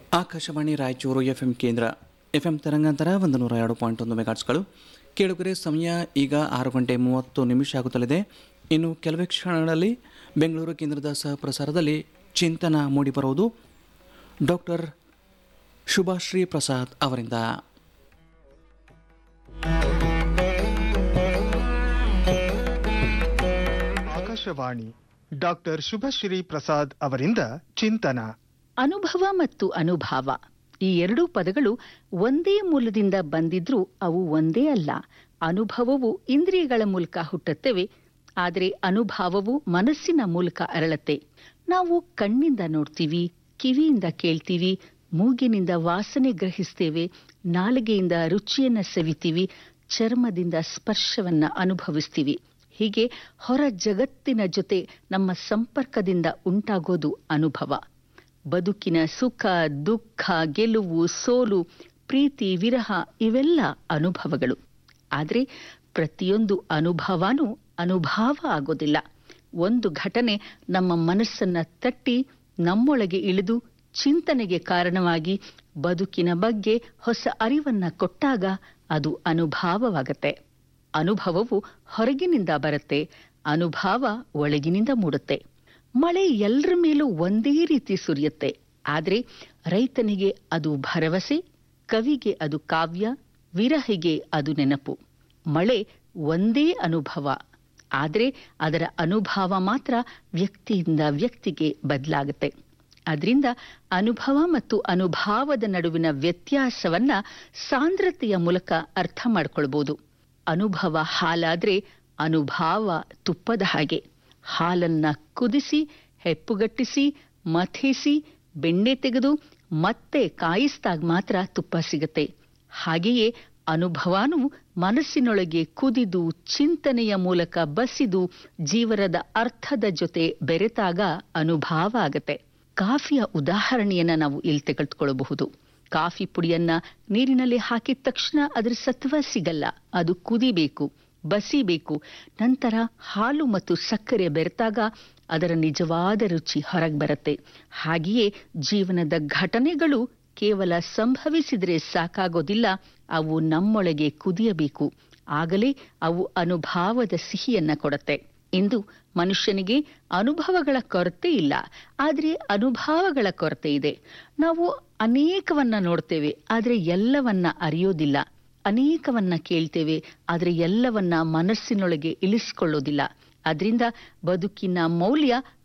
Akashvani Raichur F M ಕೇಂದ್ರ F M ತರಂಗಾಂತರ ಒಂದು ನೂರ ಎರಡು ಪಾಯಿಂಟ್ ಒಂದು ಮೆಗಾಟ್ಸ್ಗಳು ಕೇಳುಗರೆ ಸಮಯ ಈಗ ಆರು ಗಂಟೆ ಮೂವತ್ತು ನಿಮಿಷ ಆಗುತ್ತಲಿದೆ ಇನ್ನು ಕೆಲವೇ ಕ್ಷಣಗಳಲ್ಲಿ ಬೆಂಗಳೂರು ಕೇಂದ್ರದ ಸಹ ಪ್ರಸಾರದಲ್ಲಿ ಚಿಂತನ ಮೂಡಿಬರುವುದು ಡಾಕ್ಟರ್ ಶುಭಾಶ್ರೀ ಪ್ರಸಾದ್ ಅವರಿಂದ ಆಕಾಶವಾಣಿ ಡಾಕ್ಟರ್ ಶುಭಶ್ರೀ ಪ್ರಸಾದ್ ಅವರಿಂದ ಚಿಂತನ ಅನುಭವ ಮತ್ತು ಅನುಭಾವ ಈ ಎರಡೂ ಪದಗಳು ಒಂದೇ ಮೂಲದಿಂದ ಬಂದಿದ್ರೂ ಅವು ಒಂದೇ ಅಲ್ಲ ಅನುಭವವು ಇಂದ್ರಿಯಗಳ ಮೂಲಕ ಹುಟ್ಟುತ್ತವೆ ಆದರೆ ಅನುಭಾವವು ಮನಸ್ಸಿನ ಮೂಲಕ ಅರಳತ್ತೆ ನಾವು ಕಣ್ಣಿಂದ ನೋಡ್ತೀವಿ ಕಿವಿಯಿಂದ ಕೇಳ್ತೀವಿ ಮೂಗಿನಿಂದ ವಾಸನೆ ಗ್ರಹಿಸ್ತೇವೆ ನಾಲಿಗೆಯಿಂದ ರುಚಿಯನ್ನ ಸವಿತೀವಿ ಚರ್ಮದಿಂದ ಸ್ಪರ್ಶವನ್ನ ಅನುಭವಿಸ್ತೀವಿ ಹೀಗೆ ಹೊರ ಜಗತ್ತಿನ ಜೊತೆ ನಮ್ಮ ಸಂಪರ್ಕದಿಂದ ಉಂಟಾಗೋದು ಅನುಭವ ಬದುಕಿನ ಸುಖ ದುಃಖ ಗೆಲುವು ಸೋಲು ಪ್ರೀತಿ ವಿರಹ ಇವೆಲ್ಲ ಅನುಭವಗಳು ಆದರೆ ಪ್ರತಿಯೊಂದು ಅನುಭವನೂ ಅನುಭಾವ ಆಗೋದಿಲ್ಲ ಒಂದು ಘಟನೆ ನಮ್ಮ ಮನಸ್ಸನ್ನ ತಟ್ಟಿ ನಮ್ಮೊಳಗೆ ಇಳಿದು ಚಿಂತನೆಗೆ ಕಾರಣವಾಗಿ ಬದುಕಿನ ಬಗ್ಗೆ ಹೊಸ ಅರಿವನ್ನ ಕೊಟ್ಟಾಗ ಅದು ಅನುಭಾವವಾಗತ್ತೆ ಅನುಭವವು ಹೊರಗಿನಿಂದ ಬರುತ್ತೆ ಅನುಭಾವ ಒಳಗಿನಿಂದ ಮೂಡುತ್ತೆ ಮಳೆ ಎಲ್ಲರ ಮೇಲೂ ಒಂದೇ ರೀತಿ ಸುರಿಯುತ್ತೆ ಆದರೆ ರೈತನಿಗೆ ಅದು ಭರವಸೆ ಕವಿಗೆ ಅದು ಕಾವ್ಯ ವಿರಹಿಗೆ ಅದು ನೆನಪು ಮಳೆ ಒಂದೇ ಅನುಭವ ಆದರೆ ಅದರ ಅನುಭವ ಮಾತ್ರ ವ್ಯಕ್ತಿಯಿಂದ ವ್ಯಕ್ತಿಗೆ ಬದಲಾಗುತ್ತೆ ಅದರಿಂದ ಅನುಭವ ಮತ್ತು ಅನುಭಾವದ ನಡುವಿನ ವ್ಯತ್ಯಾಸವನ್ನ ಸಾಂದ್ರತೆಯ ಮೂಲಕ ಅರ್ಥ ಮಾಡ್ಕೊಳ್ಬಹುದು ಅನುಭವ ಹಾಲಾದ್ರೆ ಅನುಭಾವ ತುಪ್ಪದ ಹಾಗೆ ಹಾಲನ್ನ ಕುದಿಸಿ ಹೆಪ್ಪುಗಟ್ಟಿಸಿ ಮಥಿಸಿ ಬೆಣ್ಣೆ ತೆಗೆದು ಮತ್ತೆ ಕಾಯಿಸಿದಾಗ ಮಾತ್ರ ತುಪ್ಪ ಸಿಗತ್ತೆ ಹಾಗೆಯೇ ಅನುಭವನೂ ಮನಸ್ಸಿನೊಳಗೆ ಕುದಿದು ಚಿಂತನೆಯ ಮೂಲಕ ಬಸಿದು ಜೀವನದ ಅರ್ಥದ ಜೊತೆ ಬೆರೆತಾಗ ಅನುಭಾವ ಆಗತ್ತೆ ಕಾಫಿಯ ಉದಾಹರಣೆಯನ್ನ ನಾವು ಇಲ್ಲಿ ತೆಗೆದುಕೊಳ್ಳಬಹುದು ಕಾಫಿ ಪುಡಿಯನ್ನ ನೀರಿನಲ್ಲಿ ಹಾಕಿದ ತಕ್ಷಣ ಅದರ ಸತ್ವ ಸಿಗಲ್ಲ ಅದು ಕುದಿಬೇಕು ಬಸಿಬೇಕು ನಂತರ ಹಾಲು ಮತ್ತು ಸಕ್ಕರೆ ಬೆರೆತಾಗ ಅದರ ನಿಜವಾದ ರುಚಿ ಹೊರಗೆ ಬರುತ್ತೆ ಹಾಗೆಯೇ ಜೀವನದ ಘಟನೆಗಳು ಕೇವಲ ಸಂಭವಿಸಿದ್ರೆ ಸಾಕಾಗೋದಿಲ್ಲ ಅವು ನಮ್ಮೊಳಗೆ ಕುದಿಯಬೇಕು ಆಗಲೇ ಅವು ಅನುಭಾವದ ಸಿಹಿಯನ್ನ ಕೊಡುತ್ತೆ ಇಂದು ಮನುಷ್ಯನಿಗೆ ಅನುಭವಗಳ ಕೊರತೆ ಇಲ್ಲ ಆದರೆ ಅನುಭವಗಳ ಕೊರತೆ ಇದೆ ನಾವು ಅನೇಕವನ್ನ ನೋಡ್ತೇವೆ ಆದರೆ ಎಲ್ಲವನ್ನ ಅರಿಯೋದಿಲ್ಲ ಅನೇಕವನ್ನ ಕೇಳ್ತೇವೆ ಆದರೆ ಎಲ್ಲವನ್ನ ಮನಸ್ಸಿನೊಳಗೆ ಇಳಿಸ್ಕೊಳ್ಳೋದಿಲ್ಲ ಅದರಿಂದ ಬದುಕಿನ ಮೌಲ್ಯ